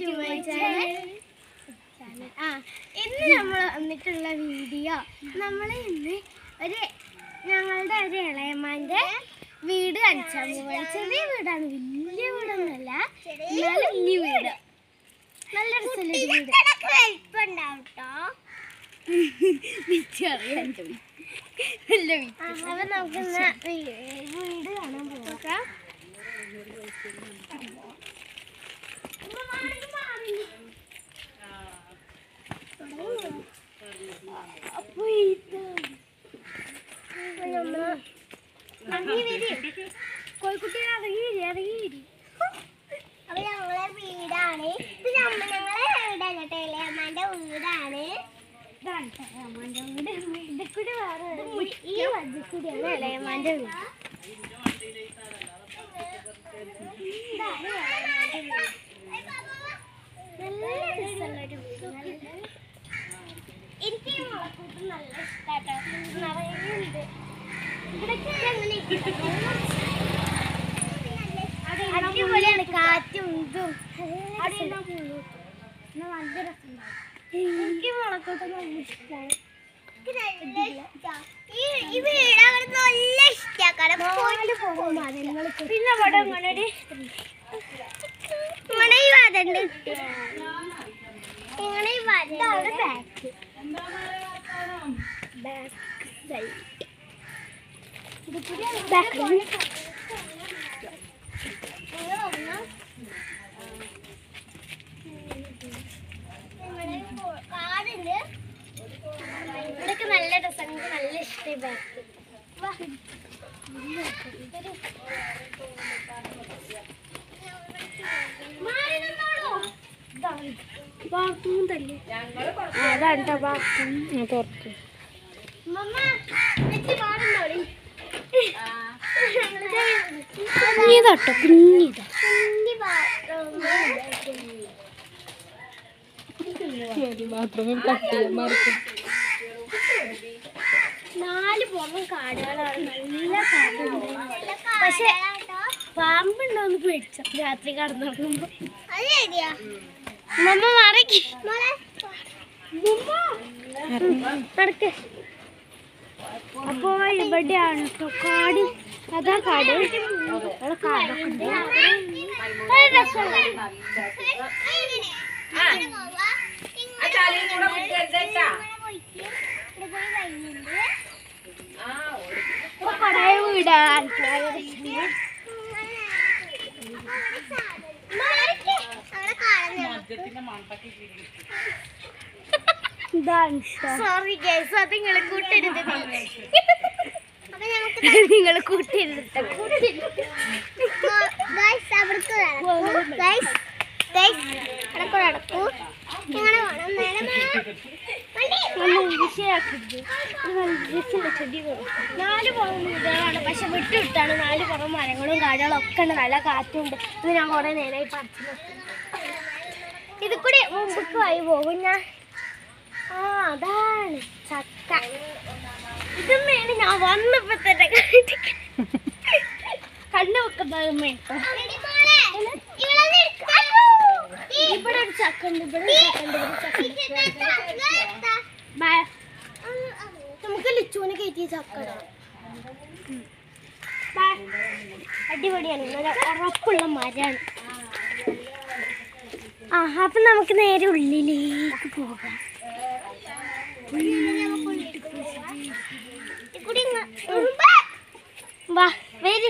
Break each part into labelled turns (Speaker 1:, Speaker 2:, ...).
Speaker 1: To my channel ആ ഇന്ന് നമ്മൾ വന്നിട്ടുള്ള വീഡിയോ നമ്മൾ ഇന്ന് ഒരു ഞങ്ങളുടെ ഒരു ഇളയമ്മാൻ്റെ വീട് കാണിച്ചാൽ പോവാണ് ചെറിയ വീടാണ് വലിയ വീടൊന്നുമല്ല എന്നാലും വലിയ വീട് നല്ല രസമുള്ള വീട് ചെറിയ അപ്പൊ നമുക്ക് ഇന്ന് വീട് കാണാൻ പോകാം അപ്പൊ ഇത് കോഴിക്കുട്ടി ഇറങ്ങി വരി ഇറങ്ങി വരി അപ്പൊ ഞങ്ങളെ വീടാണ് ഇത് നമ്മ ഞങ്ങളെ വീടല്ല കേട്ടോ ഇളയമ്മന്റെ വീടാണ് ഇതാണ് ട്ടോ ഇളയമ്മാന്റെ വീട് ഇതിൽ കൂടി വേറെ ഈ വജ്ജിൽ കൂടിയാണ് ഇളയമ്മാന്റെ വീട് ഇതാണ് ഇളയമ്മാന്റെ വീട്. നല്ല രസമുള്ളൊരു വീട് നല്ല എനിക്ക് ഈ മുളക്കൂട്ട് നല്ല ഇഷ്ടാട്ടോ നിറയുന്നുണ്ട് ഇവിടൊക്കെ അങ്ങനെ അടിപൊളിയാണ് കാറ്റും ഇതും നല്ല രസമുണ്ടാവും എനിക്ക് മുളക്കൂട്ട് നല്ല ഇഷ്ടമാണ് ഈ വീട് അവിടെ നല്ല ഇഷ്ടമാണ് പിന്നെ ഇവിടെ ഇങ്ങനെ ഒരു ഇങ്ങനെ ഈ വരണ്ട് ഇങ്ങനെ ഈ വരണ്ട് ബാക്ക് ബാക്ക് സൈഡ് ബാക്ക് കാടുണ്ട് ഇവിടൊക്കെ നല്ല രസം എനിക്ക് നല്ല ഇഷ്ടമായി ബാക്ക് വാ മാറി നിന്നോളൂ ബാത്റൂം തല്ലേ അതാണ്ട ബാത്റൂം
Speaker 2: പുറത്ത്
Speaker 1: മമ്മ നെറ്റി പാടുന്നോളി
Speaker 2: കുഞ്ഞിതാട്ടോ കുഞ്ഞിതാ
Speaker 1: കുഞ്ഞി ബാത്റൂം
Speaker 2: ബാത്റൂമിൽ കട്ട് ചെയ്യാൻ മറക്കും
Speaker 1: നാല് പുറം കാടുകളാണ് നല്ല കാടുണ്ട് പക്ഷെ പാമ്പുണ്ടോന്ന് പേടിച്ച രാത്രി കടന്നുറങ്ങുമ്പോ മമ്മ മറക്കി നടക്ക് അപ്പോ ഇവിടെയാണ് കേട്ടോ കാട് അതാ കാട് അവിടെ കാടൊക്കെ ഉണ്ട് നല്ല രസമുള്ള പഴയ വീടാണ് സോറി ഗൈസ് അത് നിങ്ങൾ കൂട്ടരുത് നിങ്ങൾ കൂട്ടരുത് നടക്കൂ ഇങ്ങനെ നാല് പുറം വീടുകളാണ് പക്ഷെ വിട്ടു വിട്ടാണ് നാല് പുറം മരങ്ങളും കാടുകളും ഒക്കെ ഉണ്ട് നല്ല കാറ്റുണ്ട് ഇത് ഞാൻ കുറെ നേരമായി പറിച്ചു നിർത്തി ഇത് കൂടി മുമ്പക്ക് വഴി പോകും ഞാൻ ആ അതാണ് ചക്ക ഇതൊന്നാണ് ഞാൻ വന്നപ്പോ തന്നെ കണ്ണു വെക്കുന്നതുമ്മ ഇവിടെ ഒരു ചക്ക ഉണ്ട് ഇവിടെ ഒരു ചക്ക ഉണ്ട് ഇവിടെ ഒരു ചക്ക ഉണ്ട് ബൈ. നമുക്ക് ലിച്ചുവിനെ കയറ്റിയ ചക്ക ഇടാം. ബൈ. അടിപൊളിയാണ് നല്ല ഉറപ്പുള്ള മരമാണ് ആ അപ്പൊ നമുക്ക് നേരെ ഉള്ളിലേക്ക് പോകാം ഇക്കുടി ഇങ്ങ- വാ വരി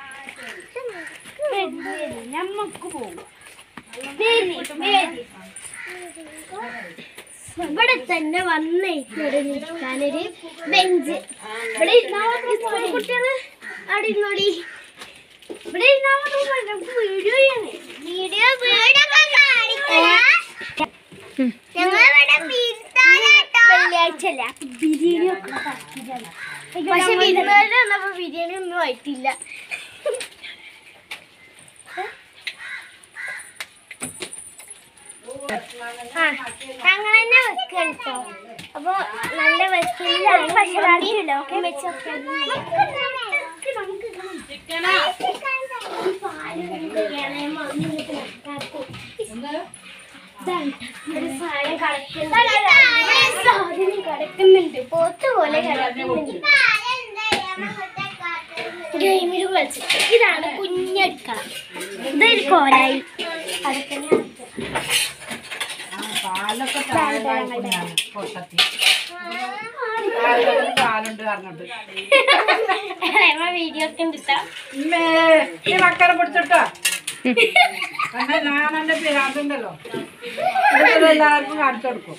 Speaker 1: നമുക്ക് പോകാം വരി വരി ഇവിടെ തന്നെ വന്നേക്കൊരു നിൽക്കാനൊരു ബെഞ്ച് ഇവിടെ ഇരുന്നാ കുട്ടികള് അവിടെ ഇരുന്നോടി ഇവിടെ ഇരുന്നാ മതി, നമുക്ക് വീഡിയോ ചെയ്യണേ വീഡിയോ വെള്ളിയാഴ്ച അല്ല ബിരിയാണി ഒക്കെ ഉണ്ടാക്കിയതാണ്. പക്ഷെ വിരുന്നുകാര് വന്നപ്പോ ബിരിയാണി ഒന്നും ആയിട്ടില്ല ആ ഞങ്ങൾ തന്നെ വെക്കാം കേട്ടോ അപ്പൊ നല്ല വെക്കില്ലാണ് പക്ഷെ അറിയില്ലോ വെച്ചൊക്കെ ഇതാണ്. ഒരു സാധനം കിടക്കുന്നുണ്ട്. ഒരു സാധനം കിടക്കുന്നുണ്ട് പോത്ത് പോലെ കിടക്കുന്നുണ്ട് ഗെയിമിൽ കളിച്ചിട്ട് ഇതാണ് കുഞ്ഞടുക്കള ഇതൊരു കോലായി അതൊക്കെ ഞാൻ
Speaker 3: പാലൊക്കെ താഴെ താഴ്ക്കുന്നതാണ് പൊട്ടത്തി പാലിലൊക്കെ പാലുണ്ട് പറഞ്ഞിട്ട്
Speaker 1: വീഡിയോ ഒക്കെ കിട്ടാം
Speaker 3: ഇമ്മേ ഈ മക്കളെ പിടിച്ചിട്ടോ അങ്ങനെ ഞാൻ എന്റെ പിരാന്തുണ്ടല്ലോ ഇതൊക്കെ എല്ലാവർക്കും കാണിച്ചു കൊടുക്കും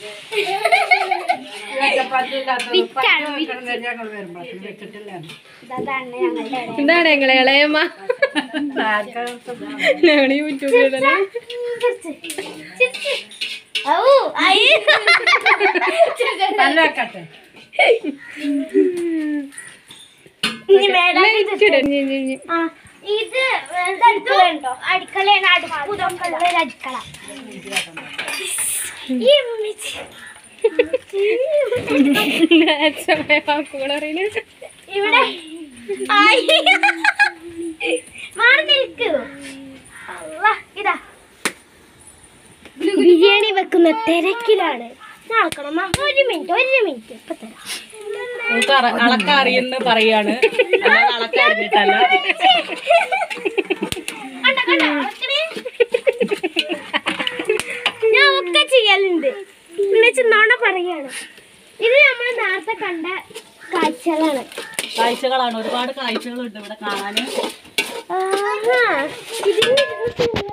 Speaker 1: വിറ്റാണ്,
Speaker 3: ഞങ്ങൾ വരുമ്പോ വെച്ചിട്ടില്ല
Speaker 1: ഇതാണ് ഞങ്ങളുടെ ഇടയിൽ.
Speaker 2: എന്താണ് ഞങ്ങളെ ഇളയമ്മ ഞങ്ങൾ യൂട്യൂബിലിടല
Speaker 1: ചിരിച്ച്, ചിരിച്ച്. ഔ, ആയി.
Speaker 3: നല്ല വെക്കട്ടെ
Speaker 1: ഇനി മേലെ ആ, ഇത് അടുക്കളയുണ്ടോ അടുക്കളയാണ് അടുപ്പ് ഇതൊക്കെ ഉള്ള ഒരു അടുക്കള ഈ ഉമ്മച്ചി. ഇവിടെ ആയി. മാറി നിൽക്കൂ അള്ളാ, ഇതാ ബിരിയാണി വെക്കുന്ന തിരക്കിലാണ് നടക്കണം ഒരു മിനിറ്റ് ഒരു മിനിറ്റ് ഇപ്പൊ തരാം
Speaker 2: അളക്കറിയെന്ന് പറയാണ് അളക്കറിഞ്ഞിട്ടല്ല
Speaker 1: കണ്ടോ, കണ്ടോ, അളക്കണേ. ഞാൻ ഒക്കെ ചെയ്യലുണ്ട് എന്നുവെച്ച് നോണ പറയാണ് ഇത് നമ്മൾ നേരത്തെ കണ്ട കാഴ്ചകളാണ്
Speaker 2: കാഴ്ചകളാണ് ഒരുപാട് കാഴ്ചകളുണ്ട് ഇവിടെ കാണാൻ
Speaker 1: ആഹാ, ഇതിന്